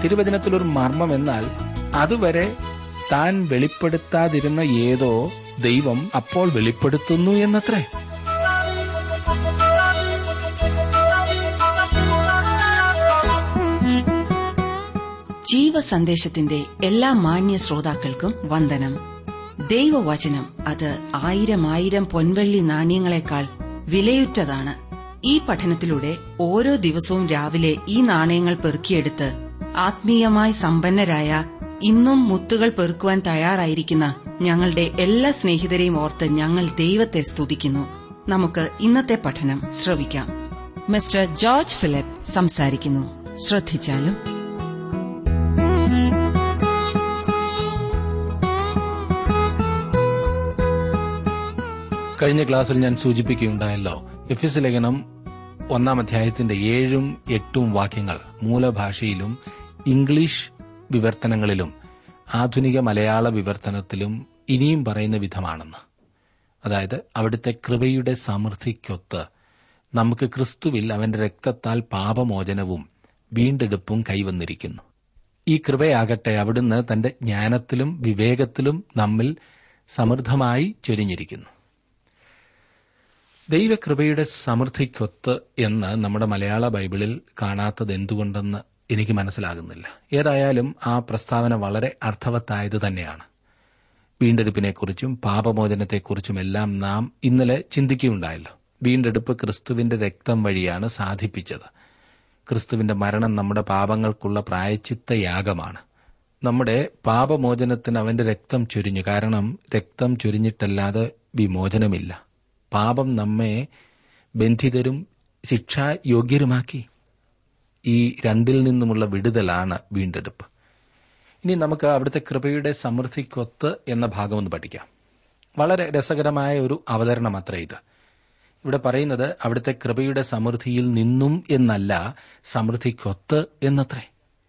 തിരുവചനത്തിൽ ഒരു മർമ്മം എന്നാൽ അതുവരെ താൻ വെളിപ്പെടുത്താതിരുന്ന ഏതോ ദൈവം അപ്പോൾ വെളിപ്പെടുത്തുന്നു എന്നത്രേ ജീവസന്ദേശത്തിന്റെ എല്ലാ മാന്യ ശ്രോതാക്കൾക്കും വന്ദനം ദൈവവചനം അത് ആയിരം ആയിരം പൊൻവെള്ളി നാണ്യങ്ങളെക്കാൾ വിലയുറ്റതാണ് ഈ പഠനത്തിലൂടെ ഓരോ ദിവസവും രാവിലെ ഈ നാണയങ്ങൾ പെറുക്കിയെടുത്ത് ആത്മീയമായി സമ്പന്നരായ ഇന്നും മുത്തുകൾ പെറുക്കുവാൻ തയ്യാറായിരിക്കുന്ന ഞങ്ങളുടെ എല്ലാ സ്നേഹിതരെയും ഓർത്ത് ഞങ്ങൾ ദൈവത്തെ സ്തുതിക്കുന്നു നമുക്ക് ഇന്നത്തെ പഠനം ശ്രവിക്കാം മിസ്റ്റർ ജോർജ് ഫിലിപ്പ് സംസാരിക്കുന്നു ശ്രദ്ധിച്ചാലും കഴിഞ്ഞ ക്ലാസ്സിൽ ഞാൻ സൂചിപ്പിക്കുകയുണ്ടായല്ലോ എഫ് എസ് ലേഖനം ഒന്നാം അധ്യായത്തിന്റെ ഏഴും എട്ടും വാക്യങ്ങൾ മൂലഭാഷയിലും ഇംഗ്ലീഷ് വിവർത്തനങ്ങളിലും ആധുനിക മലയാള വിവർത്തനത്തിലും ഇനിയും പറയുന്ന വിധമാണെന്ന് അതായത് അവിടുത്തെ കൃപയുടെ സമൃദ്ധിക്കൊത്ത് നമുക്ക് ക്രിസ്തുവിൽ അവന്റെ രക്തത്താൽ പാപമോചനവും വീണ്ടെടുപ്പും കൈവന്നിരിക്കുന്നു ഈ കൃപയാകട്ടെ അവിടുന്ന് തന്റെ ജ്ഞാനത്തിലും വിവേകത്തിലും നമ്മിൽ സമൃദ്ധമായി ചൊരിഞ്ഞിരിക്കുന്നു ദൈവകൃപയുടെ സമൃദ്ധിക്കൊത്ത് എന്ന് നമ്മുടെ മലയാള ബൈബിളിൽ കാണാത്തത് എന്തുകൊണ്ടെന്ന് എനിക്ക് മനസ്സിലാകുന്നില്ല ഏതായാലും ആ പ്രസ്താവന വളരെ അർത്ഥവത്തായത് തന്നെയാണ് വീണ്ടെടുപ്പിനെക്കുറിച്ചും പാപമോചനത്തെക്കുറിച്ചുമെല്ലാം നാം ഇന്നലെ ചിന്തിക്കുകയുണ്ടായല്ലോ വീണ്ടെടുപ്പ് ക്രിസ്തുവിന്റെ രക്തം വഴിയാണ് സാധിപ്പിച്ചത് ക്രിസ്തുവിന്റെ മരണം നമ്മുടെ പാപങ്ങൾക്കുള്ള പ്രായച്ചിത്ത യാഗമാണ് നമ്മുടെ പാപമോചനത്തിന് അവന്റെ രക്തം ചൊരിഞ്ഞു കാരണം രക്തം ചൊരിഞ്ഞിട്ടല്ലാതെ വിമോചനമില്ല പാപം നമ്മെ ബന്ധിതരും ശിക്ഷായോഗ്യരുമാക്കി ഈ രണ്ടിൽ നിന്നുമുള്ള വിടുതലാണ് വീണ്ടെടുപ്പ് ഇനി നമുക്ക് അവിടുത്തെ കൃപയുടെ സമൃദ്ധിക്കൊത്ത് എന്ന ഭാഗം ഒന്ന് പഠിക്കാം വളരെ രസകരമായ ഒരു അവതരണം അത്ര ഇത് ഇവിടെ പറയുന്നത് അവിടുത്തെ കൃപയുടെ സമൃദ്ധിയിൽ നിന്നും എന്നല്ല സമൃദ്ധിക്കൊത്ത് എന്നത്രേ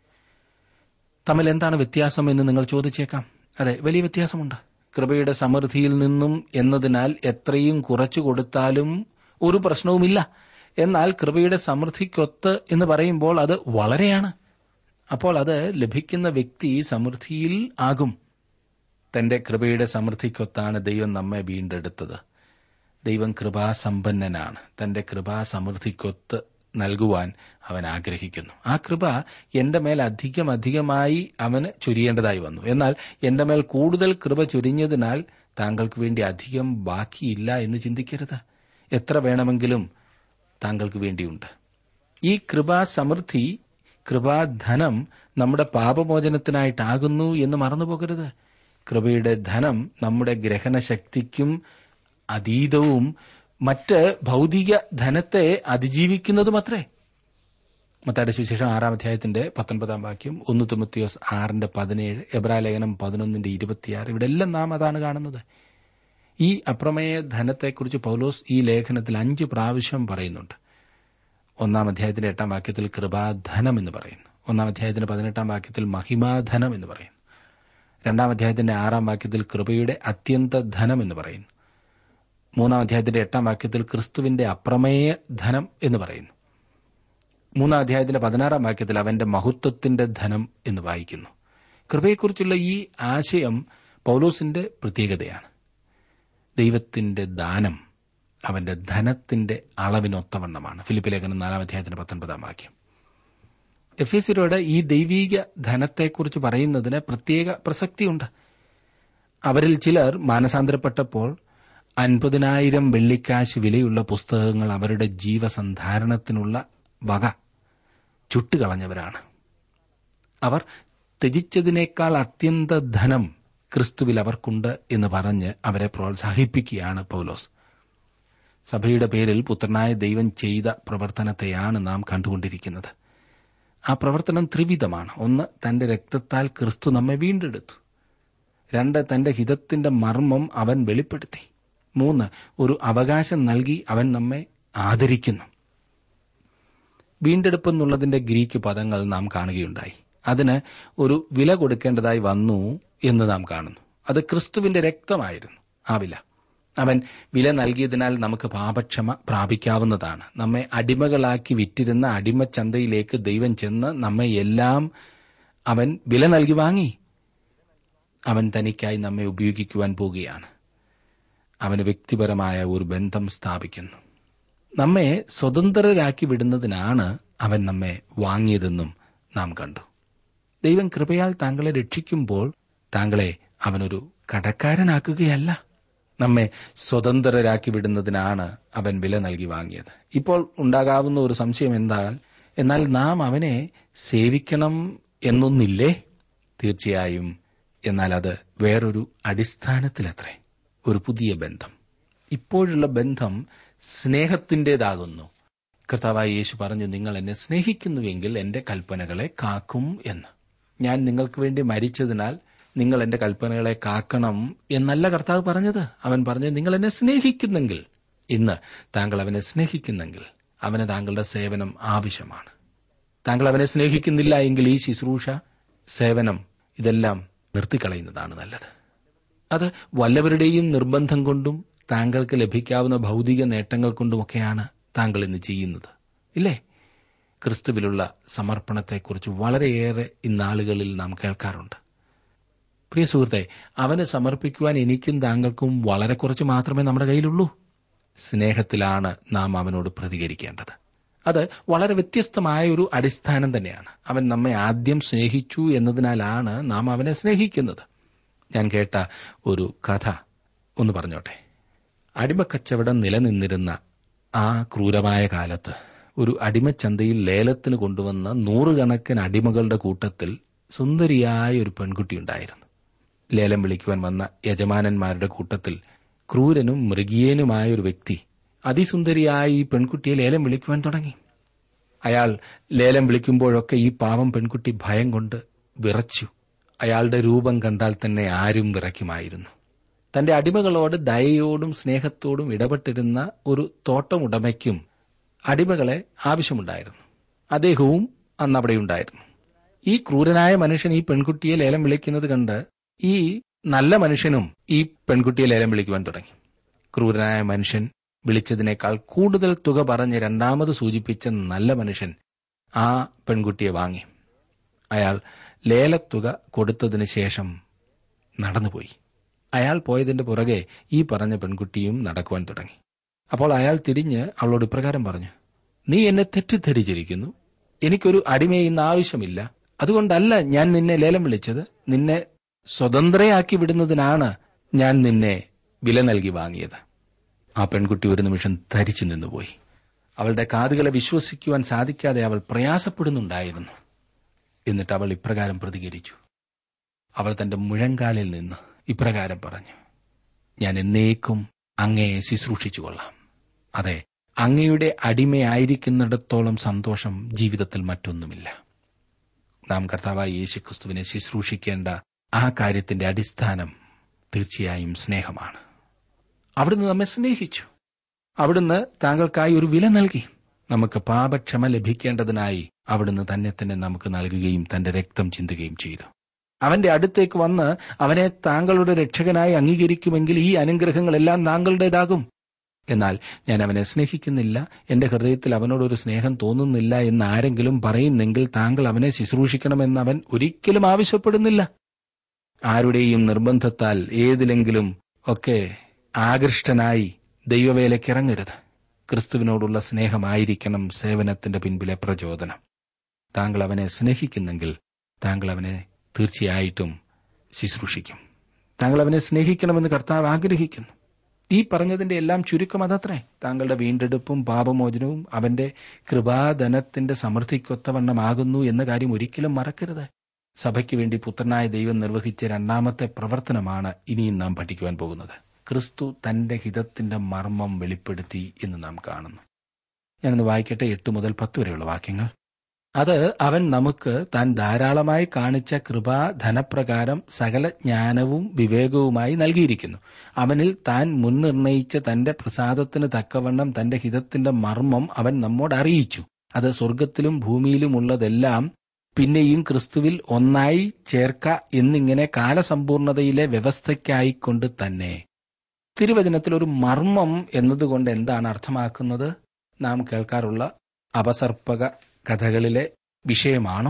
തമ്മിൽ എന്താണ് വ്യത്യാസം എന്ന് നിങ്ങൾ ചോദിച്ചേക്കാം അതെ വലിയ വ്യത്യാസമുണ്ട് കൃപയുടെ സമൃദ്ധിയിൽ നിന്നും എന്നതിനാൽ എത്രയും കുറച്ചു കൊടുത്താലും ഒരു പ്രശ്നവുമില്ല എന്നാൽ കൃപയുടെ സമൃദ്ധിക്കൊത്ത് എന്ന് പറയുമ്പോൾ അത് വളരെയാണ് അപ്പോൾ അത് ലഭിക്കുന്ന വ്യക്തി സമൃദ്ധിയിൽ ആകും തന്റെ കൃപയുടെ സമൃദ്ധിക്കൊത്താണ് ദൈവം നമ്മെ വീണ്ടെടുത്തത് ദൈവം കൃപാസമ്പന്നനാണ് തന്റെ കൃപാസമൃദ്ധിക്കൊത്ത് നൽകുവാൻ അവൻ ആഗ്രഹിക്കുന്നു ആ കൃപ എന്റെ മേൽ അധികം അധികമായി അവന് ചൊരിയേണ്ടതായി വന്നു എന്നാൽ എന്റെ മേൽ കൂടുതൽ കൃപ ചൊരിഞ്ഞതിനാൽ താങ്കൾക്ക് വേണ്ടി അധികം ബാക്കിയില്ല എന്ന് ചിന്തിക്കരുത് എത്ര വേണമെങ്കിലും താങ്കൾക്ക് വേണ്ടിയുണ്ട് ഈ കൃപാസമൃദ്ധി കൃപാധനം നമ്മുടെ പാപമോചനത്തിനായിട്ടാകുന്നു എന്ന് മറന്നുപോകരുത് കൃപയുടെ ധനം നമ്മുടെ ഗ്രഹണശക്തിക്കും അതീതവും മറ്റ് ഭൗതിക ധനത്തെ അതിജീവിക്കുന്നതുമത്രേ മത്തായുടെ സുവിശേഷം ആറാം അധ്യായത്തിന്റെ പത്തൊൻപതാം വാക്യം ഒന്ന് തുമത്തിയോസ് ആറിന്റെ പതിനേഴ് എബ്രാലേഖനം പതിനൊന്നിന്റെ ഇരുപത്തിയാറ് ഇവിടെ എല്ലാം നാം അതാണ് കാണുന്നത് ഈ അപ്രമേയ ധനത്തെക്കുറിച്ച് പൗലോസ് ഈ ലേഖനത്തിൽ അഞ്ച് പ്രാവശ്യം പറയുന്നുണ്ട് ഒന്നാം അധ്യായത്തിന്റെ എട്ടാം വാക്യത്തിൽ കൃപാധനം എന്ന് പറയുന്നു ഒന്നാം അധ്യായത്തിന്റെ പതിനെട്ടാം വാക്യത്തിൽ മഹിമാധനം എന്ന് പറയുന്നു രണ്ടാം അധ്യായത്തിന്റെ ആറാം വാക്യത്തിൽ കൃപയുടെ അത്യന്ത ധനം എന്ന് പറയുന്നു മൂന്നാം അധ്യായത്തിന്റെ എട്ടാം വാക്യത്തിൽ ക്രിസ്തുവിന്റെ അപ്രമേയ ധനം എന്ന് പറയുന്നു മൂന്നാം അധ്യായത്തിന്റെ പതിനാറാം വാക്യത്തിൽ അവന്റെ മഹത്വത്തിന്റെ ധനം എന്ന് വായിക്കുന്നു കൃപയെക്കുറിച്ചുള്ള ഈ ആശയം പൌലോസിന്റെ പ്രത്യേകതയാണ് ദൈവത്തിന്റെ ദാനം അവന്റെ ധനത്തിന്റെ അളവിനൊത്തവണ്ണമാണ് ഫിലിപ്പ് ലേഖനം നാലാം അധ്യായത്തിന്റെ പത്തൊൻപതാം വാക്യം എഫേസിരോട് ഈ ദൈവീക ധനത്തെക്കുറിച്ച് പറയുന്നതിന് പ്രത്യേക പ്രസക്തിയുണ്ട് അവരിൽ ചിലർ മാനസാന്തരപ്പെട്ടപ്പോൾ അൻപതിനായിരം വെള്ളിക്കാശ് വിലയുള്ള പുസ്തകങ്ങൾ അവരുടെ ജീവസന്ധാരണത്തിനുള്ള വക ചുട്ടുകളഞ്ഞവരാണ് അവർ ത്യജിച്ചതിനേക്കാൾ അത്യന്ത ധനം ക്രിസ്തുവിൽ അവർക്കുണ്ട് എന്ന് പറഞ്ഞ് അവരെ പ്രോത്സാഹിപ്പിക്കുകയാണ് പൌലോസ് സഭയുടെ പേരിൽ പുത്രനായ ദൈവം ചെയ്ത പ്രവർത്തനത്തെയാണ് നാം കണ്ടുകൊണ്ടിരിക്കുന്നത് ആ പ്രവർത്തനം ത്രിവിധമാണ് ഒന്ന് തന്റെ രക്തത്താൽ ക്രിസ്തു നമ്മെ വീണ്ടെടുത്തു രണ്ട് തന്റെ ഹിതത്തിന്റെ മർമ്മം അവൻ വെളിപ്പെടുത്തി മൂന്ന് ഒരു അവകാശം നൽകി അവൻ നമ്മെ ആദരിക്കുന്നു വീണ്ടെടുപ്പ് എന്നുള്ളതിന്റെ ഗ്രീക്ക് പദങ്ങൾ നാം കാണുകയുണ്ടായി അതിന് ഒരു വില കൊടുക്കേണ്ടതായി വന്നു എന്ന് നാം കാണുന്നു അത് ക്രിസ്തുവിന്റെ രക്തമായിരുന്നു ആ വില അവൻ വില നൽകിയതിനാൽ നമുക്ക് പാപക്ഷമ പ്രാപിക്കാവുന്നതാണ് നമ്മെ അടിമകളാക്കി വിറ്റിരുന്ന അടിമച്ചന്തയിലേക്ക് ദൈവം ചെന്ന് നമ്മെ എല്ലാം അവൻ വില നൽകി വാങ്ങി അവൻ തനിക്കായി നമ്മെ ഉപയോഗിക്കുവാൻ പോകുകയാണ് അവന് വ്യക്തിപരമായ ഒരു ബന്ധം സ്ഥാപിക്കുന്നു നമ്മെ സ്വതന്ത്രരാക്കി വിടുന്നതിനാണ് അവൻ നമ്മെ വാങ്ങിയതെന്നും നാം കണ്ടു ദൈവം കൃപയാൽ താങ്കളെ രക്ഷിക്കുമ്പോൾ താങ്കളെ അവനൊരു കടക്കാരനാക്കുകയല്ല നമ്മെ സ്വതന്ത്രരാക്കി വിടുന്നതിനാണ് അവൻ വില നൽകി വാങ്ങിയത് ഇപ്പോൾ ഉണ്ടാകാവുന്ന ഒരു സംശയം എന്താൽ എന്നാൽ നാം അവനെ സേവിക്കണം എന്നൊന്നില്ലേ തീർച്ചയായും എന്നാൽ അത് വേറൊരു അടിസ്ഥാനത്തിലത്രേ ഒരു പുതിയ ബന്ധം ഇപ്പോഴുള്ള ബന്ധം സ്നേഹത്തിന്റേതാകുന്നു കർത്താവായ യേശു പറഞ്ഞു നിങ്ങൾ എന്നെ സ്നേഹിക്കുന്നുവെങ്കിൽ എന്റെ കൽപ്പനകളെ കാക്കും എന്ന് ഞാൻ നിങ്ങൾക്ക് വേണ്ടി മരിച്ചതിനാൽ നിങ്ങൾ എന്റെ കൽപ്പനകളെ കാക്കണം എന്നല്ല കർത്താവ് പറഞ്ഞത് അവൻ പറഞ്ഞു നിങ്ങൾ എന്നെ സ്നേഹിക്കുന്നെങ്കിൽ ഇന്ന് താങ്കൾ അവനെ സ്നേഹിക്കുന്നെങ്കിൽ അവന് താങ്കളുടെ സേവനം ആവശ്യമാണ് താങ്കൾ അവനെ സ്നേഹിക്കുന്നില്ല എങ്കിൽ ഈ ശുശ്രൂഷ സേവനം ഇതെല്ലാം നിർത്തിക്കളയുന്നതാണ് നല്ലത് അത് വല്ലവരുടെയും നിർബന്ധം കൊണ്ടും താങ്കൾക്ക് ലഭിക്കാവുന്ന ഭൗതിക നേട്ടങ്ങൾ കൊണ്ടുമൊക്കെയാണ് താങ്കൾ ഇന്ന് ചെയ്യുന്നത് ഇല്ലേ ക്രിസ്തുവിലുള്ള സമർപ്പണത്തെക്കുറിച്ച് വളരെയേറെ ഇന്നാളുകളിൽ നാം കേൾക്കാറുണ്ട് പ്രിയ സുഹൃത്തെ അവന് സമർപ്പിക്കുവാൻ എനിക്കും താങ്കൾക്കും വളരെ കുറച്ച് മാത്രമേ നമ്മുടെ കയ്യിലുള്ളൂ സ്നേഹത്തിലാണ് നാം അവനോട് പ്രതികരിക്കേണ്ടത് അത് വളരെ വ്യത്യസ്തമായ ഒരു അടിസ്ഥാനം തന്നെയാണ് അവൻ നമ്മെ ആദ്യം സ്നേഹിച്ചു എന്നതിനാലാണ് നാം അവനെ സ്നേഹിക്കുന്നത് ഞാൻ കേട്ട ഒരു കഥ ഒന്ന് പറഞ്ഞോട്ടെ അടിമക്കച്ചവടം നിലനിന്നിരുന്ന ആ ക്രൂരമായ കാലത്ത് ഒരു അടിമച്ചന്തയിൽ ലേലത്തിന് കൊണ്ടുവന്ന നൂറുകണക്കിന് അടിമകളുടെ കൂട്ടത്തിൽ സുന്ദരിയായ ഒരു പെൺകുട്ടിയുണ്ടായിരുന്നു ലേലം വിളിക്കുവാൻ വന്ന യജമാനന്മാരുടെ കൂട്ടത്തിൽ ക്രൂരനും മൃഗീയനുമായ ഒരു വ്യക്തി അതിസുന്ദരിയായ ഈ പെൺകുട്ടിയെ ലേലം വിളിക്കുവാൻ തുടങ്ങി അയാൾ ലേലം വിളിക്കുമ്പോഴൊക്കെ ഈ പാവം പെൺകുട്ടി ഭയം കൊണ്ട് വിറച്ചു അയാളുടെ രൂപം കണ്ടാൽ തന്നെ ആരും വിറയ്ക്കുമായിരുന്നു തന്റെ അടിമകളോട് ദയയോടും സ്നേഹത്തോടും ഇടപെട്ടിരുന്ന ഒരു തോട്ടമുടമയ്ക്കും അടിമകളെ ആവശ്യമുണ്ടായിരുന്നു അദ്ദേഹവും അന്ന് അവിടെയുണ്ടായിരുന്നു ഈ ക്രൂരനായ മനുഷ്യൻ ഈ പെൺകുട്ടിയെ ലേലം വിളിക്കുന്നത് കണ്ട് ഈ നല്ല മനുഷ്യനും ഈ പെൺകുട്ടിയെ ലേലം വിളിക്കുവാൻ തുടങ്ങി ക്രൂരനായ മനുഷ്യൻ വിളിച്ചതിനേക്കാൾ കൂടുതൽ തുക പറഞ്ഞ് രണ്ടാമത് സൂചിപ്പിച്ച നല്ല മനുഷ്യൻ ആ പെൺകുട്ടിയെ വാങ്ങി അയാൾ ലേലത്തുക കൊടുത്തതിന് ശേഷം നടന്നുപോയി അയാൾ പോയതിന്റെ പുറകെ ഈ പറഞ്ഞ പെൺകുട്ടിയും നടക്കുവാൻ തുടങ്ങി അപ്പോൾ അയാൾ തിരിഞ്ഞ് അവളോട് ഇപ്രകാരം പറഞ്ഞു നീ എന്നെ തെറ്റിദ്ധരിച്ചിരിക്കുന്നു എനിക്കൊരു അടിമയെ ഇന്ന് ആവശ്യമില്ല അതുകൊണ്ടല്ല ഞാൻ നിന്നെ ലേലം വിളിച്ചത് നിന്നെ സ്വതന്ത്രയാക്കി വിടുന്നതിനാണ് ഞാൻ നിന്നെ വില നൽകി വാങ്ങിയത് ആ പെൺകുട്ടി ഒരു നിമിഷം ധരിച്ചു നിന്നുപോയി അവളുടെ കാതുകളെ വിശ്വസിക്കുവാൻ സാധിക്കാതെ അവൾ പ്രയാസപ്പെടുന്നുണ്ടായിരുന്നു എന്നിട്ട് അവൾ ഇപ്രകാരം പ്രതികരിച്ചു അവൾ തന്റെ മുഴങ്കാലിൽ നിന്ന് ഇപ്രകാരം പറഞ്ഞു ഞാൻ എന്നേക്കും അങ്ങയെ ശുശ്രൂഷിച്ചുകൊള്ളാം അതെ അങ്ങയുടെ അടിമയായിരിക്കുന്നിടത്തോളം സന്തോഷം ജീവിതത്തിൽ മറ്റൊന്നുമില്ല നാം കർത്താവായ യേശുക്രിസ്തുവിനെ ശുശ്രൂഷിക്കേണ്ട ആ കാര്യത്തിന്റെ അടിസ്ഥാനം തീർച്ചയായും സ്നേഹമാണ് അവിടുന്ന് നമ്മെ സ്നേഹിച്ചു അവിടുന്ന് താങ്കൾക്കായി ഒരു വില നൽകി നമുക്ക് പാപക്ഷമ ലഭിക്കേണ്ടതിനായി അവിടുന്ന് തന്നെ തന്നെ നമുക്ക് നൽകുകയും തന്റെ രക്തം ചിന്തുകയും ചെയ്തു അവന്റെ അടുത്തേക്ക് വന്ന് അവനെ താങ്കളുടെ രക്ഷകനായി അംഗീകരിക്കുമെങ്കിൽ ഈ അനുഗ്രഹങ്ങളെല്ലാം താങ്കളുടേതാകും എന്നാൽ ഞാൻ അവനെ സ്നേഹിക്കുന്നില്ല എന്റെ ഹൃദയത്തിൽ അവനോടൊരു സ്നേഹം തോന്നുന്നില്ല എന്ന് ആരെങ്കിലും പറയുന്നെങ്കിൽ താങ്കൾ അവനെ ശുശ്രൂഷിക്കണമെന്ന് അവൻ ഒരിക്കലും ആവശ്യപ്പെടുന്നില്ല ആരുടെയും നിർബന്ധത്താൽ ഏതിലെങ്കിലും ഒക്കെ ആകൃഷ്ടനായി ദൈവവേലയ്ക്കിറങ്ങരുത് ക്രിസ്തുവിനോടുള്ള സ്നേഹമായിരിക്കണം സേവനത്തിന്റെ പിൻപിലെ പ്രചോദനം താങ്കൾ അവനെ സ്നേഹിക്കുന്നെങ്കിൽ താങ്കൾ അവനെ തീർച്ചയായിട്ടും ശുശ്രൂഷിക്കും താങ്കൾ അവനെ സ്നേഹിക്കണമെന്ന് കർത്താവ് ആഗ്രഹിക്കുന്നു ഈ പറഞ്ഞതിന്റെ എല്ലാം ചുരുക്കം അതത്രേ താങ്കളുടെ വീണ്ടെടുപ്പും പാപമോചനവും അവന്റെ കൃപാധനത്തിന്റെ സമൃദ്ധിക്കൊത്തവണ്ണമാകുന്നു എന്ന കാര്യം ഒരിക്കലും മറക്കരുത് സഭയ്ക്ക് വേണ്ടി പുത്രനായ ദൈവം നിർവഹിച്ച രണ്ടാമത്തെ പ്രവർത്തനമാണ് ഇനിയും നാം പഠിക്കുവാൻ പോകുന്നത് ക്രിസ്തു തന്റെ ഹിതത്തിന്റെ മർമ്മം വെളിപ്പെടുത്തി എന്ന് നാം കാണുന്നു ഞാനൊന്ന് വായിക്കട്ടെ എട്ട് മുതൽ പത്ത് വരെയുള്ള വാക്യങ്ങൾ അത് അവൻ നമുക്ക് താൻ ധാരാളമായി കാണിച്ച കൃപാ ധനപ്രകാരം സകല ജ്ഞാനവും വിവേകവുമായി നൽകിയിരിക്കുന്നു അവനിൽ താൻ മുൻനിർണയിച്ച തന്റെ പ്രസാദത്തിന് തക്കവണ്ണം തന്റെ ഹിതത്തിന്റെ മർമ്മം അവൻ നമ്മോട് അറിയിച്ചു അത് സ്വർഗത്തിലും ഭൂമിയിലുമുള്ളതെല്ലാം പിന്നെയും ക്രിസ്തുവിൽ ഒന്നായി ചേർക്ക എന്നിങ്ങനെ കാലസമ്പൂർണതയിലെ വ്യവസ്ഥയ്ക്കായിക്കൊണ്ട് തന്നെ തിരുവചനത്തിൽ ഒരു മർമ്മം എന്നതുകൊണ്ട് എന്താണ് അർത്ഥമാക്കുന്നത് നാം കേൾക്കാറുള്ള അപസർപ്പക കഥകളിലെ വിഷയമാണോ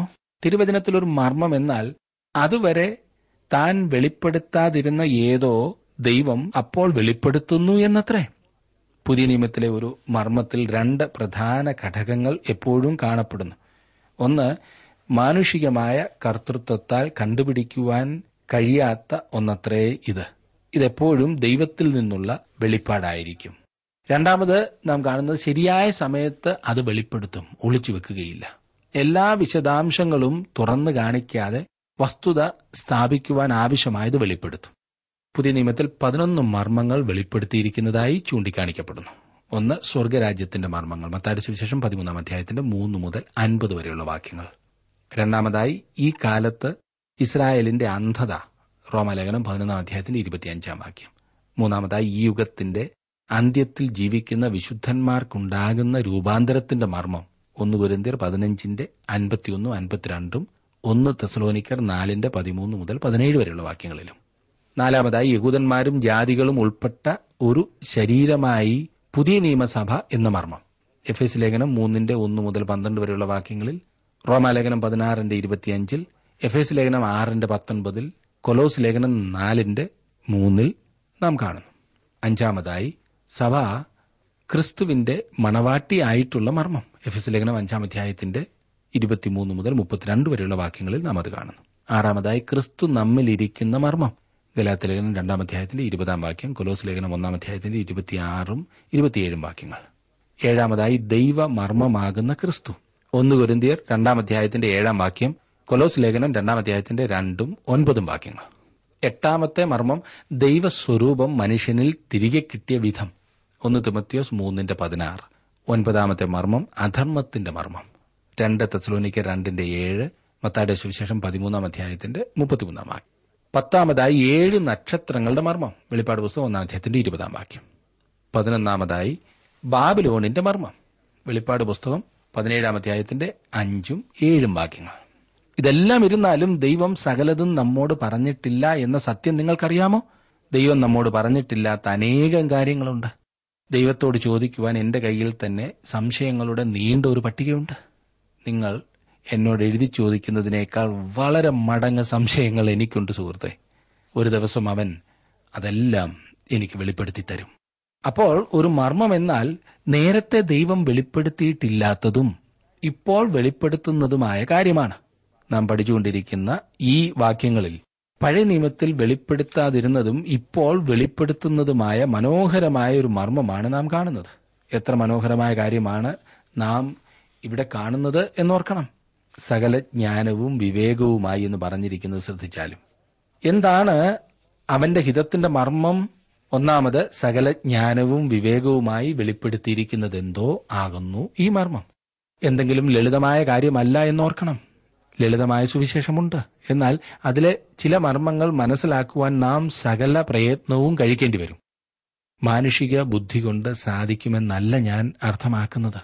തിരുവചനത്തിലൊരു മർമ്മം എന്നാൽ അതുവരെ താൻ വെളിപ്പെടുത്താതിരുന്ന ഏതോ ദൈവം അപ്പോൾ വെളിപ്പെടുത്തുന്നു എന്നത്രേ പുതിയ നിയമത്തിലെ ഒരു മർമ്മത്തിൽ രണ്ട് പ്രധാന ഘടകങ്ങൾ എപ്പോഴും കാണപ്പെടുന്നു ഒന്ന് മാനുഷികമായ കർത്തൃത്വത്താൽ കണ്ടുപിടിക്കുവാൻ കഴിയാത്ത ഒന്നത്രേ ഇത് ഇതെപ്പോഴും ദൈവത്തിൽ നിന്നുള്ള വെളിപ്പാടായിരിക്കും രണ്ടാമത് നാം കാണുന്നത് ശരിയായ സമയത്ത് അത് വെളിപ്പെടുത്തും ഒളിച്ചു വെക്കുകയില്ല എല്ലാ വിശദാംശങ്ങളും തുറന്നു കാണിക്കാതെ വസ്തുത സ്ഥാപിക്കുവാൻ ആവശ്യമായത് വെളിപ്പെടുത്തും പുതിയ നിയമത്തിൽ പതിനൊന്ന് മർമ്മങ്ങൾ വെളിപ്പെടുത്തിയിരിക്കുന്നതായി ചൂണ്ടിക്കാണിക്കപ്പെടുന്നു ഒന്ന് സ്വർഗരാജ്യത്തിന്റെ മർമ്മങ്ങൾ മത്താരി സുവിശേഷം പതിമൂന്നാം അധ്യായത്തിന്റെ മൂന്ന് മുതൽ അൻപത് വരെയുള്ള വാക്യങ്ങൾ രണ്ടാമതായി ഈ കാലത്ത് ഇസ്രായേലിന്റെ അന്ധത റോമലേഖനം പതിനൊന്നാം അധ്യായത്തിന്റെ ഇരുപത്തിയഞ്ചാം വാക്യം മൂന്നാമതായി ഈ യുഗത്തിന്റെ അന്ത്യത്തിൽ ജീവിക്കുന്ന വിശുദ്ധന്മാർക്കുണ്ടാകുന്ന രൂപാന്തരത്തിന്റെ മർമ്മം ഒന്ന് കുരന്തിയർ പതിനഞ്ചിന്റെ അൻപത്തിയൊന്നും അൻപത്തിരണ്ടും ഒന്ന് തെസലോനിക്കർ നാലിന്റെ പതിമൂന്ന് മുതൽ പതിനേഴ് വരെയുള്ള വാക്യങ്ങളിലും നാലാമതായി യഹൂദന്മാരും ജാതികളും ഉൾപ്പെട്ട ഒരു ശരീരമായി പുതിയ നിയമസഭ എന്ന മർമ്മം എഫ് എസ് ലേഖനം മൂന്നിന്റെ ഒന്ന് മുതൽ പന്ത്രണ്ട് വരെയുള്ള വാക്യങ്ങളിൽ റോമാലേഖനം പതിനാറിന്റെ ഇരുപത്തിയഞ്ചിൽ എഫ് എസ് ലേഖനം ആറിന്റെ പത്തൊൻപതിൽ കൊലോസ് ലേഖനം നാലിന്റെ മൂന്നിൽ നാം കാണുന്നു അഞ്ചാമതായി സഭ ക്രിസ്തുവിന്റെ മണവാട്ടിയായിട്ടുള്ള മർമ്മം എഫ് എസ് ലേഖനം അഞ്ചാം അധ്യായത്തിന്റെ ഇരുപത്തിമൂന്ന് മുതൽ മുപ്പത്തിരണ്ട് വരെയുള്ള വാക്യങ്ങളിൽ നാം അത് കാണുന്നു ആറാമതായി ക്രിസ്തു നമ്മിലിരിക്കുന്ന മർമ്മം ഗലാത്ത ലേഖനം രണ്ടാം അധ്യായത്തിന്റെ ഇരുപതാം വാക്യം കൊലോസ് ലേഖനം ഒന്നാം അധ്യായത്തിന്റെ ഇരുപത്തിയാറും ഇരുപത്തിയേഴും വാക്യങ്ങൾ ഏഴാമതായി ദൈവ മർമ്മമാകുന്ന ക്രിസ്തു ഒന്ന് കുരുന്തിയർ രണ്ടാം അധ്യായത്തിന്റെ ഏഴാം വാക്യം കൊലോസ് ലേഖനം രണ്ടാം അധ്യായത്തിന്റെ രണ്ടും ഒൻപതും വാക്യങ്ങൾ എട്ടാമത്തെ മർമ്മം ദൈവസ്വരൂപം മനുഷ്യനിൽ തിരികെ കിട്ടിയ വിധം ഒന്ന് തിമത്യോസ് മൂന്നിന്റെ പതിനാറ് ഒൻപതാമത്തെ മർമ്മം അധർമ്മത്തിന്റെ മർമ്മം രണ്ട് തെസ്ലോനിക്ക രണ്ടിന്റെ ഏഴ് മത്തായുടെ സുവിശേഷം പതിമൂന്നാം അധ്യായത്തിന്റെ മുപ്പത്തിമൂന്നാം വാക്യം പത്താമതായി ഏഴ് നക്ഷത്രങ്ങളുടെ മർമ്മം വെളിപ്പാട് പുസ്തകം ഒന്നാം അധ്യായത്തിന്റെ ഇരുപതാം വാക്യം പതിനൊന്നാമതായി ബാബിലോണിന്റെ മർമ്മം വെളിപ്പാട് പുസ്തകം പതിനേഴാം അധ്യായത്തിന്റെ അഞ്ചും ഏഴും വാക്യങ്ങൾ ഇതെല്ലാം ഇരുന്നാലും ദൈവം സകലതും നമ്മോട് പറഞ്ഞിട്ടില്ല എന്ന സത്യം നിങ്ങൾക്കറിയാമോ ദൈവം നമ്മോട് പറഞ്ഞിട്ടില്ലാത്ത അനേകം കാര്യങ്ങളുണ്ട് ദൈവത്തോട് ചോദിക്കുവാൻ എന്റെ കയ്യിൽ തന്നെ സംശയങ്ങളുടെ നീണ്ട ഒരു പട്ടികയുണ്ട് നിങ്ങൾ എന്നോട് എഴുതി ചോദിക്കുന്നതിനേക്കാൾ വളരെ മടങ്ങ് സംശയങ്ങൾ എനിക്കുണ്ട് സുഹൃത്തെ ഒരു ദിവസം അവൻ അതെല്ലാം എനിക്ക് വെളിപ്പെടുത്തി തരും അപ്പോൾ ഒരു മർമ്മം എന്നാൽ നേരത്തെ ദൈവം വെളിപ്പെടുത്തിയിട്ടില്ലാത്തതും ഇപ്പോൾ വെളിപ്പെടുത്തുന്നതുമായ കാര്യമാണ് നാം പഠിച്ചുകൊണ്ടിരിക്കുന്ന ഈ വാക്യങ്ങളിൽ പഴയ നിയമത്തിൽ വെളിപ്പെടുത്താതിരുന്നതും ഇപ്പോൾ വെളിപ്പെടുത്തുന്നതുമായ മനോഹരമായ ഒരു മർമ്മമാണ് നാം കാണുന്നത് എത്ര മനോഹരമായ കാര്യമാണ് നാം ഇവിടെ കാണുന്നത് എന്നോർക്കണം സകല ജ്ഞാനവും വിവേകവുമായി എന്ന് പറഞ്ഞിരിക്കുന്നത് ശ്രദ്ധിച്ചാലും എന്താണ് അവന്റെ ഹിതത്തിന്റെ മർമ്മം ഒന്നാമത് സകല ജ്ഞാനവും വിവേകവുമായി വെളിപ്പെടുത്തിയിരിക്കുന്നതെന്തോ ആകുന്നു ഈ മർമ്മം എന്തെങ്കിലും ലളിതമായ കാര്യമല്ല എന്നോർക്കണം ലളിതമായ സുവിശേഷമുണ്ട് എന്നാൽ അതിലെ ചില മർമ്മങ്ങൾ മനസ്സിലാക്കുവാൻ നാം സകല പ്രയത്നവും കഴിക്കേണ്ടി വരും മാനുഷിക ബുദ്ധി കൊണ്ട് സാധിക്കുമെന്നല്ല ഞാൻ അർത്ഥമാക്കുന്നത്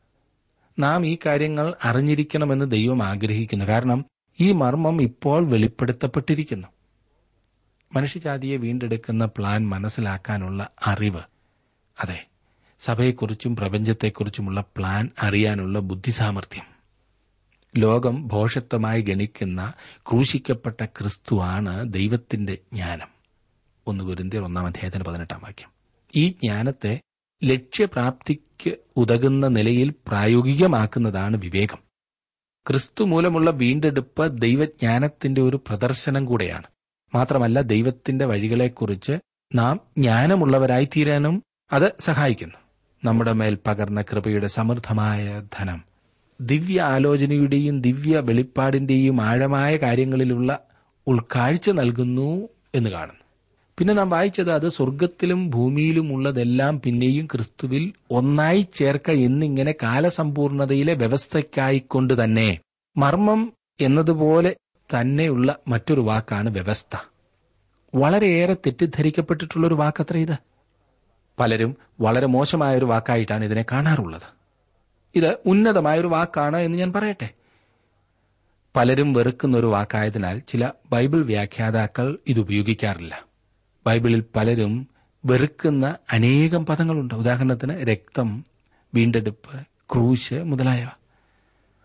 നാം ഈ കാര്യങ്ങൾ അറിഞ്ഞിരിക്കണമെന്ന് ദൈവം ആഗ്രഹിക്കുന്നു കാരണം ഈ മർമ്മം ഇപ്പോൾ വെളിപ്പെടുത്തപ്പെട്ടിരിക്കുന്നു മനുഷ്യജാതിയെ വീണ്ടെടുക്കുന്ന പ്ലാൻ മനസ്സിലാക്കാനുള്ള അറിവ് അതെ സഭയെക്കുറിച്ചും പ്രപഞ്ചത്തെക്കുറിച്ചുമുള്ള പ്ലാൻ അറിയാനുള്ള ബുദ്ധിസാമർഥ്യം ലോകം ഭോഷത്വമായി ഗണിക്കുന്ന ക്രൂശിക്കപ്പെട്ട ക്രിസ്തുവാണ് ദൈവത്തിന്റെ ജ്ഞാനം ഒന്ന് ഗുരുന്തിയർ ഒന്നാം അധ്യായത്തിന് പതിനെട്ടാം വാക്യം ഈ ജ്ഞാനത്തെ ലക്ഷ്യപ്രാപ്തിക്ക് ഉതകുന്ന നിലയിൽ പ്രായോഗികമാക്കുന്നതാണ് വിവേകം ക്രിസ്തു മൂലമുള്ള വീണ്ടെടുപ്പ് ദൈവജ്ഞാനത്തിന്റെ ഒരു പ്രദർശനം കൂടെയാണ് മാത്രമല്ല ദൈവത്തിന്റെ വഴികളെക്കുറിച്ച് നാം ജ്ഞാനമുള്ളവരായി തീരാനും അത് സഹായിക്കുന്നു നമ്മുടെ മേൽ പകർന്ന കൃപയുടെ സമൃദ്ധമായ ധനം ദിവ്യ ആലോചനയുടെയും ദിവ്യ വെളിപ്പാടിന്റെയും ആഴമായ കാര്യങ്ങളിലുള്ള ഉൾക്കാഴ്ച നൽകുന്നു എന്ന് കാണുന്നു പിന്നെ നാം വായിച്ചത് അത് സ്വർഗത്തിലും ഭൂമിയിലും ഉള്ളതെല്ലാം പിന്നെയും ക്രിസ്തുവിൽ ഒന്നായി ചേർക്ക എന്നിങ്ങനെ കാലസമ്പൂർണതയിലെ വ്യവസ്ഥയ്ക്കായിക്കൊണ്ട് തന്നെ മർമ്മം എന്നതുപോലെ തന്നെയുള്ള മറ്റൊരു വാക്കാണ് വ്യവസ്ഥ വളരെയേറെ തെറ്റിദ്ധരിക്കപ്പെട്ടിട്ടുള്ള ഒരു വാക്കത്ര ഇത് പലരും വളരെ മോശമായ ഒരു വാക്കായിട്ടാണ് ഇതിനെ കാണാറുള്ളത് ഇത് ഉന്നതമായ ഒരു വാക്കാണ് എന്ന് ഞാൻ പറയട്ടെ പലരും വെറുക്കുന്ന ഒരു വാക്കായതിനാൽ ചില ബൈബിൾ വ്യാഖ്യാതാക്കൾ ഇത് ഉപയോഗിക്കാറില്ല ബൈബിളിൽ പലരും വെറുക്കുന്ന അനേകം പദങ്ങളുണ്ട് ഉദാഹരണത്തിന് രക്തം വീണ്ടെടുപ്പ് ക്രൂശ് മുതലായവ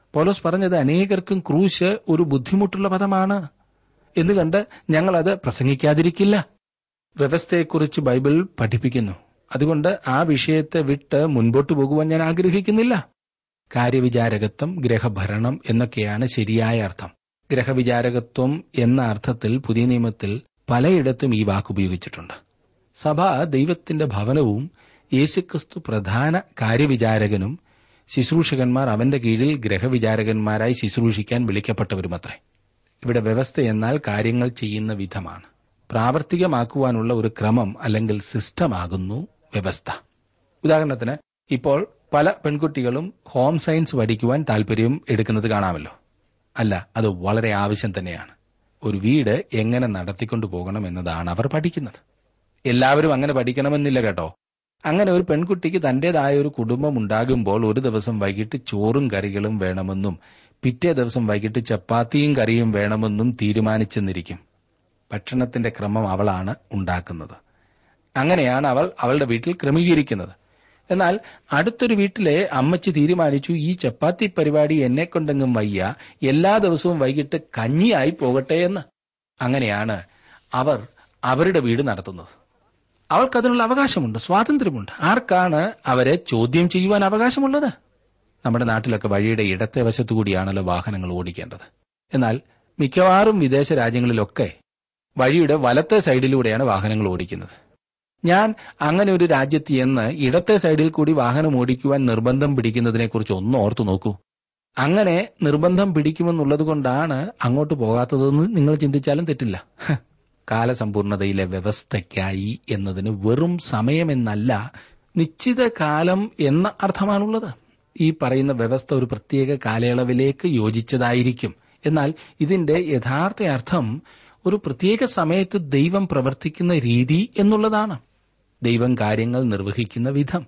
പോലോസ് പറഞ്ഞത് അനേകർക്കും ക്രൂശ് ഒരു ബുദ്ധിമുട്ടുള്ള പദമാണ് എന്ന് കണ്ട് ഞങ്ങളത് പ്രസംഗിക്കാതിരിക്കില്ല വ്യവസ്ഥയെക്കുറിച്ച് ബൈബിൾ പഠിപ്പിക്കുന്നു അതുകൊണ്ട് ആ വിഷയത്തെ വിട്ട് മുൻപോട്ട് പോകുവാൻ ഞാൻ ആഗ്രഹിക്കുന്നില്ല കാര്യവിചാരകത്വം ഗ്രഹഭരണം എന്നൊക്കെയാണ് ശരിയായ അർത്ഥം ഗ്രഹവിചാരകത്വം എന്ന അർത്ഥത്തിൽ പുതിയ നിയമത്തിൽ പലയിടത്തും ഈ വാക്ക് ഉപയോഗിച്ചിട്ടുണ്ട് സഭ ദൈവത്തിന്റെ ഭവനവും യേശുക്രിസ്തു പ്രധാന കാര്യവിചാരകനും ശുശ്രൂഷകന്മാർ അവന്റെ കീഴിൽ ഗ്രഹവിചാരകന്മാരായി ശുശ്രൂഷിക്കാൻ വിളിക്കപ്പെട്ടവരുമത്രേ ഇവിടെ വ്യവസ്ഥ എന്നാൽ കാര്യങ്ങൾ ചെയ്യുന്ന വിധമാണ് പ്രാവർത്തികമാക്കുവാനുള്ള ഒരു ക്രമം അല്ലെങ്കിൽ സിസ്റ്റമാകുന്നു വ്യവസ്ഥ ഉദാഹരണത്തിന് ഇപ്പോൾ പല പെൺകുട്ടികളും ഹോം സയൻസ് പഠിക്കുവാൻ താൽപര്യം എടുക്കുന്നത് കാണാമല്ലോ അല്ല അത് വളരെ ആവശ്യം തന്നെയാണ് ഒരു വീട് എങ്ങനെ നടത്തിക്കൊണ്ടു പോകണം എന്നതാണ് അവർ പഠിക്കുന്നത് എല്ലാവരും അങ്ങനെ പഠിക്കണമെന്നില്ല കേട്ടോ അങ്ങനെ ഒരു പെൺകുട്ടിക്ക് തന്റേതായ ഒരു കുടുംബം ഉണ്ടാകുമ്പോൾ ഒരു ദിവസം വൈകിട്ട് ചോറും കറികളും വേണമെന്നും പിറ്റേ ദിവസം വൈകിട്ട് ചപ്പാത്തിയും കറിയും വേണമെന്നും തീരുമാനിച്ചെന്നിരിക്കും ഭക്ഷണത്തിന്റെ ക്രമം അവളാണ് ഉണ്ടാക്കുന്നത് അങ്ങനെയാണ് അവൾ അവളുടെ വീട്ടിൽ ക്രമീകരിക്കുന്നത് എന്നാൽ അടുത്തൊരു വീട്ടിലെ അമ്മച്ചി തീരുമാനിച്ചു ഈ ചപ്പാത്തി പരിപാടി എന്നെ കൊണ്ടെങ്കും വയ്യ എല്ലാ ദിവസവും വൈകിട്ട് കഞ്ഞിയായി പോകട്ടെ എന്ന് അങ്ങനെയാണ് അവർ അവരുടെ വീട് നടത്തുന്നത് അവൾക്കതിനുള്ള അവകാശമുണ്ട് സ്വാതന്ത്ര്യമുണ്ട് ആർക്കാണ് അവരെ ചോദ്യം ചെയ്യുവാൻ അവകാശമുള്ളത് നമ്മുടെ നാട്ടിലൊക്കെ വഴിയുടെ ഇടത്തെ വശത്തുകൂടിയാണല്ലോ വാഹനങ്ങൾ ഓടിക്കേണ്ടത് എന്നാൽ മിക്കവാറും വിദേശ രാജ്യങ്ങളിലൊക്കെ വഴിയുടെ വലത്തെ സൈഡിലൂടെയാണ് വാഹനങ്ങൾ ഓടിക്കുന്നത് ഞാൻ അങ്ങനെ ഒരു രാജ്യത്ത് എന്ന് ഇടത്തെ സൈഡിൽ കൂടി വാഹനം ഓടിക്കുവാൻ നിർബന്ധം പിടിക്കുന്നതിനെക്കുറിച്ച് ഒന്ന് ഓർത്തു നോക്കൂ അങ്ങനെ നിർബന്ധം പിടിക്കുമെന്നുള്ളത് കൊണ്ടാണ് അങ്ങോട്ട് പോകാത്തതെന്ന് നിങ്ങൾ ചിന്തിച്ചാലും തെറ്റില്ല ഹ്, കാലസമ്പൂർണതയിലെ വ്യവസ്ഥയ്ക്കായി എന്നതിന് വെറും സമയമെന്നല്ല നിശ്ചിത കാലം എന്ന അർത്ഥമാണുള്ളത് ഈ പറയുന്ന വ്യവസ്ഥ ഒരു പ്രത്യേക കാലയളവിലേക്ക് യോജിച്ചതായിരിക്കും എന്നാൽ ഇതിന്റെ യഥാർത്ഥ അർത്ഥം ഒരു പ്രത്യേക സമയത്ത് ദൈവം പ്രവർത്തിക്കുന്ന രീതി എന്നുള്ളതാണ് ദൈവം കാര്യങ്ങൾ നിർവഹിക്കുന്ന വിധം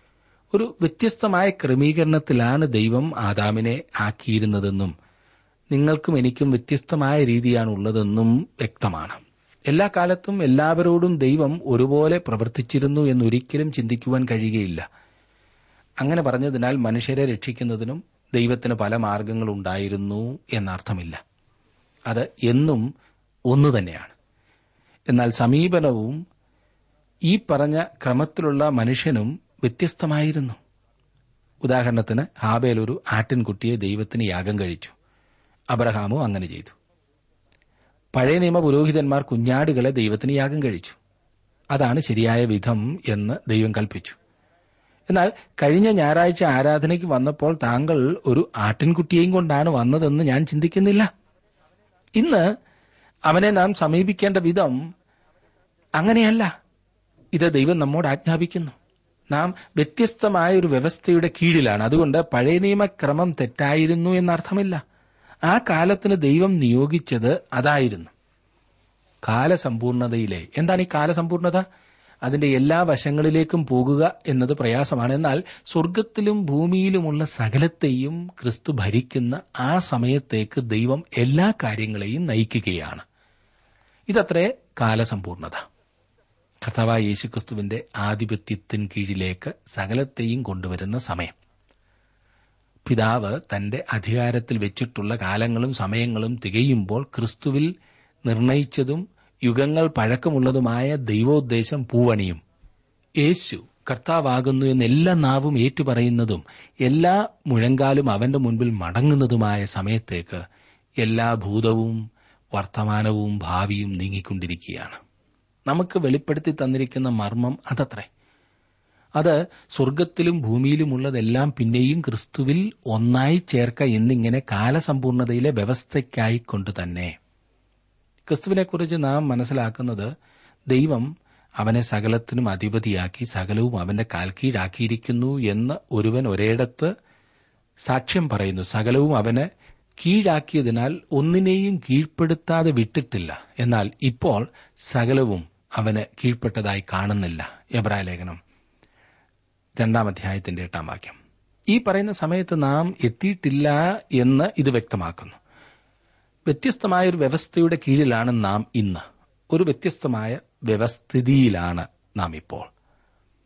ഒരു വ്യത്യസ്തമായ ക്രമീകരണത്തിലാണ് ദൈവം ആദാമിനെ ആക്കിയിരുന്നതെന്നും നിങ്ങൾക്കും എനിക്കും വ്യത്യസ്തമായ രീതിയാണ് ഉള്ളതെന്നും വ്യക്തമാണ് എല്ലാ കാലത്തും എല്ലാവരോടും ദൈവം ഒരുപോലെ പ്രവർത്തിച്ചിരുന്നു എന്നൊരിക്കലും ചിന്തിക്കുവാൻ കഴിയുകയില്ല അങ്ങനെ പറഞ്ഞതിനാൽ മനുഷ്യരെ രക്ഷിക്കുന്നതിനും ദൈവത്തിന് പല മാർഗങ്ങളുണ്ടായിരുന്നു എന്നർത്ഥമില്ല അത് എന്നും ഒന്നു തന്നെയാണ് എന്നാൽ സമീപനവും ഈ പറഞ്ഞ ക്രമത്തിലുള്ള മനുഷ്യനും വ്യത്യസ്തമായിരുന്നു ഉദാഹരണത്തിന് ഹാബേൽ ഒരു ആട്ടിൻകുട്ടിയെ ദൈവത്തിന് യാഗം കഴിച്ചു അബ്രഹാമും അങ്ങനെ ചെയ്തു പഴയ നിയമ പുരോഹിതന്മാർ കുഞ്ഞാടുകളെ ദൈവത്തിന് യാഗം കഴിച്ചു അതാണ് ശരിയായ വിധം എന്ന് ദൈവം കൽപ്പിച്ചു എന്നാൽ കഴിഞ്ഞ ഞായറാഴ്ച ആരാധനയ്ക്ക് വന്നപ്പോൾ താങ്കൾ ഒരു ആട്ടിൻകുട്ടിയെയും കൊണ്ടാണ് വന്നതെന്ന് ഞാൻ ചിന്തിക്കുന്നില്ല ഇന്ന് അവനെ നാം സമീപിക്കേണ്ട വിധം അങ്ങനെയല്ല ഇത് ദൈവം നമ്മോട് ആജ്ഞാപിക്കുന്നു നാം വ്യത്യസ്തമായ ഒരു വ്യവസ്ഥയുടെ കീഴിലാണ് അതുകൊണ്ട് പഴയ നിയമക്രമം തെറ്റായിരുന്നു എന്നർത്ഥമില്ല ആ കാലത്തിന് ദൈവം നിയോഗിച്ചത് അതായിരുന്നു കാലസമ്പൂർണതയിലെ എന്താണ് ഈ കാലസമ്പൂർണത അതിന്റെ എല്ലാ വശങ്ങളിലേക്കും പോകുക എന്നത് പ്രയാസമാണ് എന്നാൽ സ്വർഗത്തിലും ഭൂമിയിലുമുള്ള സകലത്തെയും ക്രിസ്തു ഭരിക്കുന്ന ആ സമയത്തേക്ക് ദൈവം എല്ലാ കാര്യങ്ങളെയും നയിക്കുകയാണ് ഇതത്രേ കാലസമ്പൂർണത കർത്താവായ യേശുക്രിസ്തുവിന്റെ ആധിപത്യത്തിന് കീഴിലേക്ക് സകലത്തെയും കൊണ്ടുവരുന്ന സമയം പിതാവ് തന്റെ അധികാരത്തിൽ വെച്ചിട്ടുള്ള കാലങ്ങളും സമയങ്ങളും തികയുമ്പോൾ ക്രിസ്തുവിൽ നിർണയിച്ചതും യുഗങ്ങൾ പഴക്കമുള്ളതുമായ ദൈവോദ്ദേശം പൂവണിയും യേശു കർത്താവാകുന്നു എന്ന് എല്ലാ നാവും ഏറ്റുപറയുന്നതും എല്ലാ മുഴങ്കാലും അവന്റെ മുൻപിൽ മടങ്ങുന്നതുമായ സമയത്തേക്ക് എല്ലാ ഭൂതവും വർത്തമാനവും ഭാവിയും നീങ്ങിക്കൊണ്ടിരിക്കുകയാണ് നമുക്ക് വെളിപ്പെടുത്തി തന്നിരിക്കുന്ന മർമ്മം അതത്രേ അത് സ്വർഗത്തിലും ഭൂമിയിലുമുള്ളതെല്ലാം പിന്നെയും ക്രിസ്തുവിൽ ഒന്നായി ചേർക്ക എന്നിങ്ങനെ കാലസമ്പൂർണതയിലെ വ്യവസ്ഥയ്ക്കായി കൊണ്ട് തന്നെ ക്രിസ്തുവിനെക്കുറിച്ച് നാം മനസ്സിലാക്കുന്നത് ദൈവം അവനെ സകലത്തിനും അധിപതിയാക്കി സകലവും അവന്റെ കാൽക്കീഴാക്കിയിരിക്കുന്നു എന്ന് ഒരുവൻ ഒരിടത്ത് സാക്ഷ്യം പറയുന്നു സകലവും അവന് കീഴാക്കിയതിനാൽ ഒന്നിനെയും കീഴ്പ്പെടുത്താതെ വിട്ടിട്ടില്ല എന്നാൽ ഇപ്പോൾ സകലവും അവന് കീഴ്പ്പെട്ടതായി കാണുന്നില്ല എബ്രായ ലേഖനം രണ്ടാം അധ്യായത്തിന്റെ എട്ടാം വാക്യം ഈ പറയുന്ന സമയത്ത് നാം എത്തിയിട്ടില്ല എന്ന് ഇത് വ്യക്തമാക്കുന്നു വ്യത്യസ്തമായ ഒരു വ്യവസ്ഥയുടെ കീഴിലാണ് നാം ഇന്ന് ഒരു വ്യത്യസ്തമായ വ്യവസ്ഥിതിയിലാണ് നാം ഇപ്പോൾ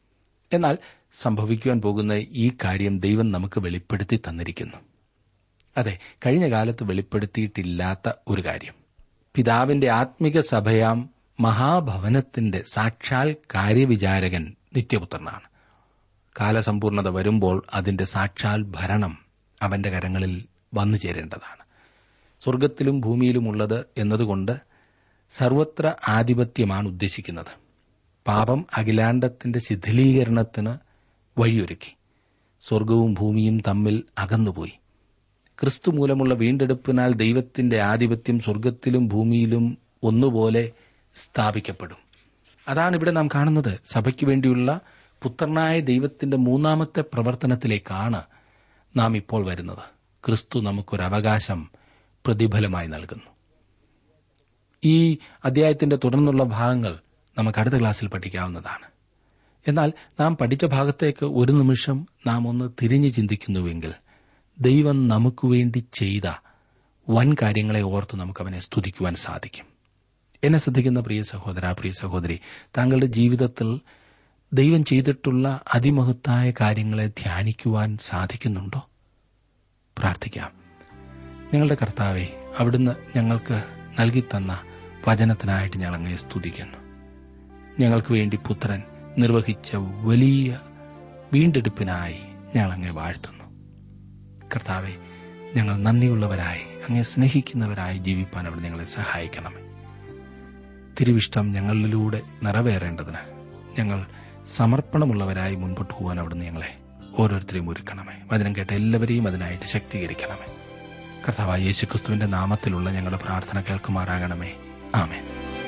എന്നാൽ സംഭവിക്കുവാൻ പോകുന്ന ഈ കാര്യം ദൈവം നമുക്ക് വെളിപ്പെടുത്തി തന്നിരിക്കുന്നു അതെ കഴിഞ്ഞ കാലത്ത് വെളിപ്പെടുത്തിയിട്ടില്ലാത്ത ഒരു കാര്യം പിതാവിന്റെ ആത്മിക സഭയാം മഹാഭവനത്തിന്റെ സാക്ഷാൽ കാര്യവിചാരകൻ നിത്യപുത്രനാണ് കാലസമ്പൂർണത വരുമ്പോൾ അതിന്റെ സാക്ഷാൽ ഭരണം അവന്റെ കരങ്ങളിൽ വന്നു ചേരേണ്ടതാണ് സ്വർഗത്തിലും ഭൂമിയിലുമുള്ളത് എന്നതുകൊണ്ട് സർവത്ര ആധിപത്യമാണ് ഉദ്ദേശിക്കുന്നത് പാപം അഖിലാണ്ടത്തിന്റെ ശിഥിലീകരണത്തിന് വഴിയൊരുക്കി സ്വർഗവും ഭൂമിയും തമ്മിൽ അകന്നുപോയി ക്രിസ്തു മൂലമുള്ള വീണ്ടെടുപ്പിനാൽ ദൈവത്തിന്റെ ആധിപത്യം സ്വർഗത്തിലും ഭൂമിയിലും ഒന്നുപോലെ സ്ഥാപിക്കപ്പെടും അതാണ് ഇവിടെ നാം കാണുന്നത് സഭയ്ക്ക് വേണ്ടിയുള്ള പുത്രനായ ദൈവത്തിന്റെ മൂന്നാമത്തെ പ്രവർത്തനത്തിലേക്കാണ് നാം ഇപ്പോൾ വരുന്നത് ക്രിസ്തു നമുക്കൊരു അവകാശം പ്രതിഫലമായി നൽകുന്നു ഈ അധ്യായത്തിന്റെ തുടർന്നുള്ള ഭാഗങ്ങൾ നമുക്ക് അടുത്ത ക്ലാസ്സിൽ പഠിക്കാവുന്നതാണ് എന്നാൽ നാം പഠിച്ച ഭാഗത്തേക്ക് ഒരു നിമിഷം നാം ഒന്ന് തിരിഞ്ഞു ചിന്തിക്കുന്നുവെങ്കിൽ ദൈവം നമുക്ക് വേണ്ടി ചെയ്ത വൻ കാര്യങ്ങളെ ഓർത്ത് നമുക്ക് അവനെ സ്തുതിക്കുവാൻ സാധിക്കും എന്നെ ശ്രദ്ധിക്കുന്ന പ്രിയ സഹോദര പ്രിയ സഹോദരി താങ്കളുടെ ജീവിതത്തിൽ ദൈവം ചെയ്തിട്ടുള്ള അതിമഹത്തായ കാര്യങ്ങളെ ധ്യാനിക്കുവാൻ സാധിക്കുന്നുണ്ടോ പ്രാർത്ഥിക്കാം ഞങ്ങളുടെ കർത്താവെ അവിടുന്ന് ഞങ്ങൾക്ക് നൽകിത്തന്ന വചനത്തിനായിട്ട് ഞങ്ങൾ അങ്ങയെ സ്തുതിക്കുന്നു ഞങ്ങൾക്ക് വേണ്ടി പുത്രൻ നിർവഹിച്ച വലിയ വീണ്ടെടുപ്പിനായി ഞങ്ങൾ അങ്ങെ വാഴ്ത്തുന്നു കർത്താവെ ഞങ്ങൾ നന്ദിയുള്ളവരായി അങ്ങെ സ്നേഹിക്കുന്നവരായി ജീവിപ്പാൻ അവിടെ ഞങ്ങളെ സഹായിക്കണമേ തിരുവിഷ്ടം ഞങ്ങളിലൂടെ നിറവേറേണ്ടതിന് ഞങ്ങൾ സമർപ്പണമുള്ളവരായി മുൻപോട്ട് പോകാൻ അവിടുന്ന് ഞങ്ങളെ ഓരോരുത്തരെയും ഒരുക്കണമേ വചനം കേട്ട എല്ലാവരെയും അതിനായിട്ട് ശക്തീകരിക്കണമേ കർത്താവായ യേശുക്രിസ്തുവിന്റെ നാമത്തിലുള്ള ഞങ്ങളുടെ പ്രാർത്ഥന കേൾക്കുമാറാകണമേ ആമേൻ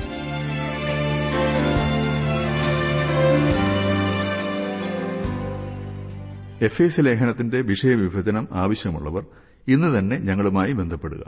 എഫ് എസ് ലേഖനത്തിന്റെ വിഷയവിഭജനം ആവശ്യമുള്ളവർ ഇന്ന് തന്നെ ഞങ്ങളുമായി ബന്ധപ്പെടുക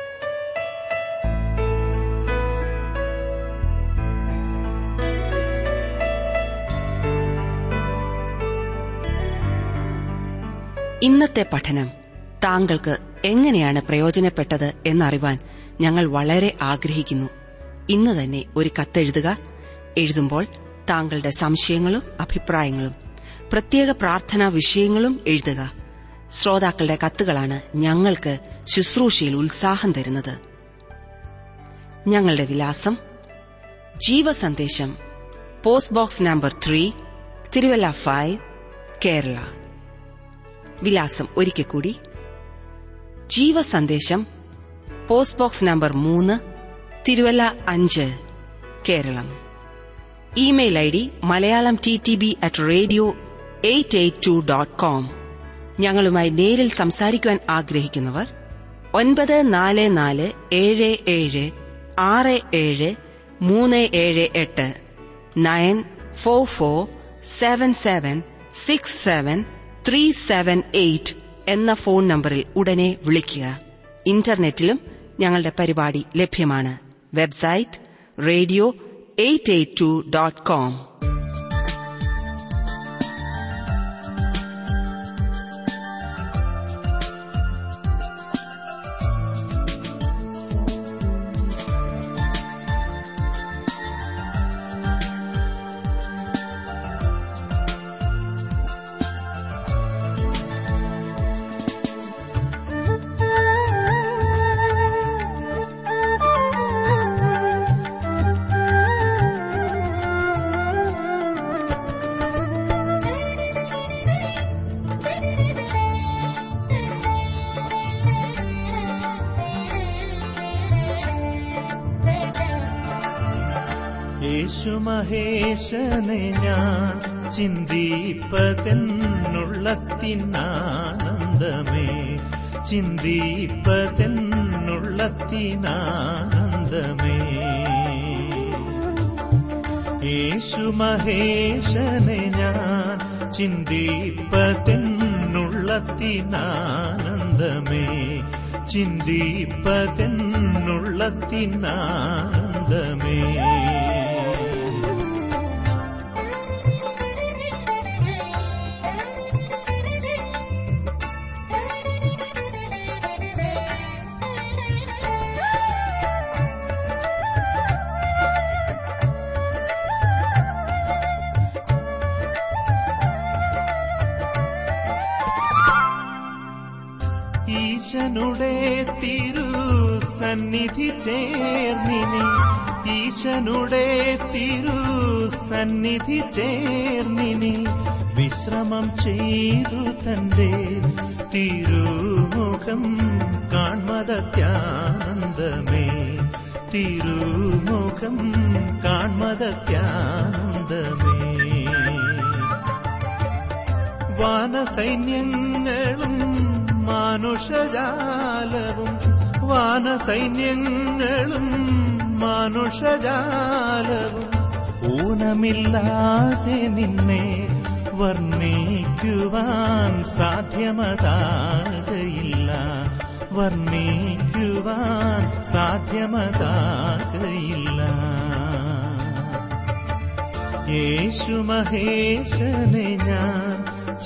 ഇന്നത്തെ പഠനം താങ്കൾക്ക് എങ്ങനെയാണ് പ്രയോജനപ്പെട്ടത് എന്നറിവാൻ ഞങ്ങൾ വളരെ ആഗ്രഹിക്കുന്നു ഇന്ന് തന്നെ ഒരു കത്തെഴുതുക എഴുതുമ്പോൾ താങ്കളുടെ സംശയങ്ങളും അഭിപ്രായങ്ങളും പ്രത്യേക പ്രാർത്ഥനാ വിഷയങ്ങളും എഴുതുക ശ്രോതാക്കളുടെ കത്തുകളാണ് ഞങ്ങൾക്ക് ശുശ്രൂഷയിൽ ഉത്സാഹം തരുന്നത് ഞങ്ങളുടെ വിലാസം Jeevasandesham post box number three Thiruvalla five Kerala വിലാസം ഒരിക്കൽ കൂടി ജീവസന്ദേശം പോസ്റ്റ് ബോക്സ് നമ്പർ മൂന്ന് തിരുവല്ല അഞ്ച് Keralam email I D Malayalam T T B at radio eight eight two dot com ഞങ്ങളുമായി നേരിൽ സംസാരിക്കുവാൻ ആഗ്രഹിക്കുന്നവർ ഒൻപത് നാല് നാല് ഏഴ് ഏഴ് ആറ് ഏഴ് മൂന്ന് ഏഴ് എട്ട് nine four four seven seven six seven three seven eight എന്ന ഫോൺ നമ്പറിൽ ഉടനെ വിളിക്കുക ഇന്റർനെറ്റിലും ഞങ്ങളുടെ പരിപാടി ലഭ്യമാണ് website radio eight eight two dot com Yesu മഹേശനെ ഞാൻ ചിന്തിപ്പതെന്നുള്ളത്തിനാനന്ദമേ ചിന്തിപ്പതെന്നുള്ളത്തിനാനന്ദമേ യേശു മഹേശനെ ഞാൻ ചിന്തിപ്പതെന്നുള്ളത്തിനാനന്ദമേ ചിന്തിപ്പതെന്നുള്ളത്തിനാനന്ദമേ ഈശനുടെ തിരു സന്നിധി ചേർന്നിനി ഈശനുടെ തിരു സന്നിധി ചേർന്നിനി വിശ്രമം ചെയ്തു തന്റെ തിരുമുഖം കാൺമതത്യാനന്ദമേ തിരുമുഖം കാൺമതത്യാനന്ദമേ വാനസൈന്യങ്ങളും മാനുഷജാലവും വാനസൈന്യങ്ങളും മാനുഷജാലവും ഊനമില്ലാതെ നിന്നെ വർണ്ണിക്കുവാൻ സാധ്യമതാകയില്ല വർണ്ണിക്കുവാൻ സാധ്യമതാകയില്ല യേശു മഹേശനെ ഞാൻ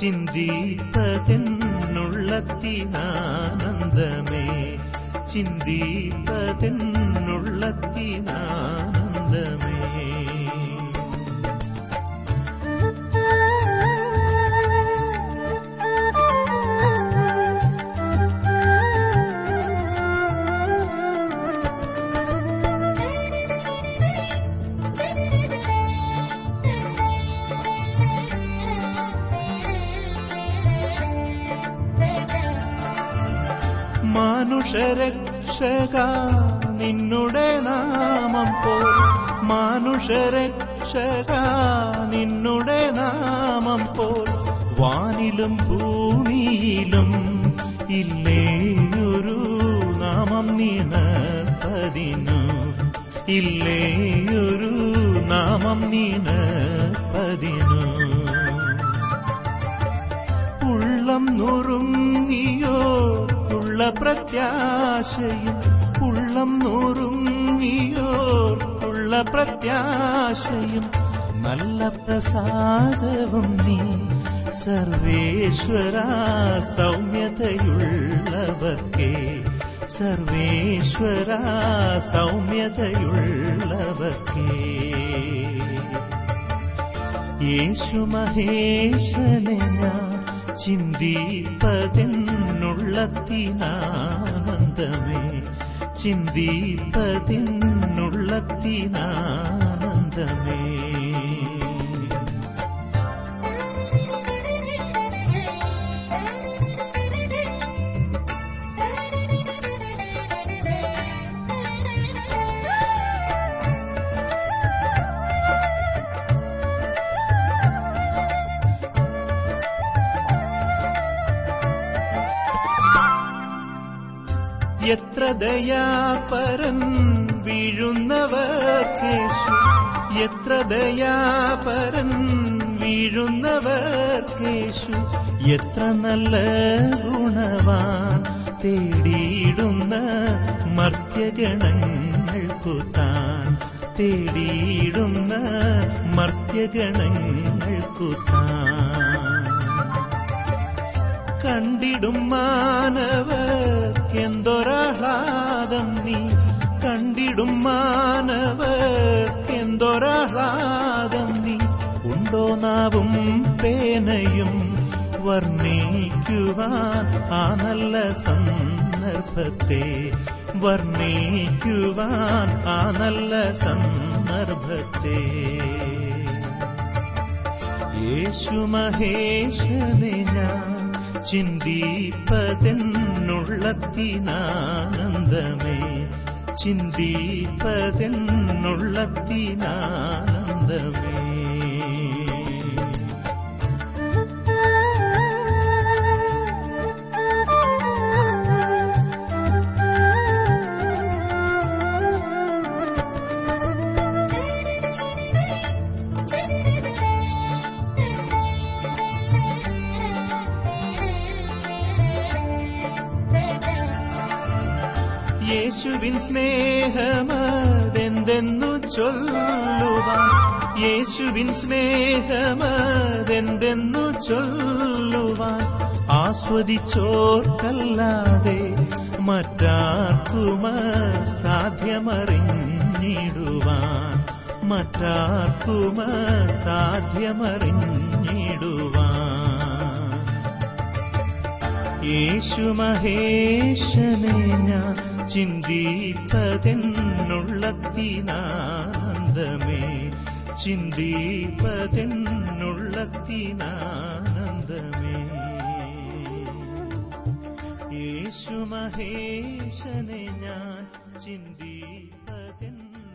ചിന്തിപ്പതെന്നുള്ളത്തിനാനന്ദമേ ചിന്തിപ്പതെന്നുള്ളത്തിനാനന്ദമേ മാനുഷരക്ഷക നിന്നുടെ നാമം പോൽ മാനുഷരക്ഷക നിന്നുടെ നാമം പോൽ വാനിലും ഭൂമിയിലും ഇല്ലേയൊരു നാമം നീണപ്പതിനു ഇല്ലേയൊരു നാമം നീണപ്പതിനു ഉള്ളം നുറുങ്ങിയോ ഉള്ള പ്രത്യാശയും ഉള്ളം നുറുങ്ങിയോ ഉള്ള പ്രത്യാശയും നല്ല പ്രസാദവും നീ സർവേശ്വര സൗമ്യതയുള്ളവർക്കേ സർവേശ്വര സൗമ്യതയുള്ളവർക്കേ യേശു മഹേശനെ ഞാൻ ചിന്തിപ്പതെന്നുള്ളത്തിനാനന്ദമേ ചിന്തിപ്പതെന്നുള്ളത്തിനാനന്ദമേ എത്ര ദയാപരൻ വീഴുന്നവർക്കേശു എത്ര ദയാപരൻ വീഴുന്നവർക്കേശു എത്ര നല്ല ഗുണവാൻ തേടിയിടുന്ന മർത്യഗണങ്ങൾക്കു താൻ തേടിയിടുന്ന മർത്യഗണങ്ങൾക്കു താൻ കണ്ടിടും മാനവർക്കെന്തൊരാഹ്ലാദം നീ കണ്ടിടും മാനവർക്കെന്തൊരാഹ്ലാദം നീ ഉണ്ടോ നാവും പേനയും വർണ്ണിക്കുവാൻ ആ നല്ല സന്ദർഭത്തെ വർണ്ണിക്കുവാൻ ആ നല്ല സന്ദർഭത്തെ യേശു മഹേശനെ ഞാൻ ചിന്തിപ്പതെന്നുള്ളത്തിനാനന്ദമേ ചിന്തിപ്പതെന്നുള്ളത്തിനാനന്ദമേ യേശുവിൻ സ്നേഹമതെന്തെന്നു ചൊല്ലുവാൻ യേശുവിൻ സ്നേഹമതെന്തെന്നു ചൊല്ലുവാൻ ആസ്വദിച്ചോർക്കല്ലാതെ മറ്റാർക്കുമ സാധ്യമറിഞ്ഞിടുവാൻ മറ്റാർക്കുമ സാധ്യമറിഞ്ഞിടുവാൻ യേശു മഹേശനെ ഞാൻ ചിന്തിപ്പതെന്നുള്ളത്തിനാനന്ദമേ ചിന്തിപ്പതെന്നുള്ളത്തിനാനന്ദമേ യേശു മഹേശനെ ഞാൻ ചിന്തിപ്പതെന്നു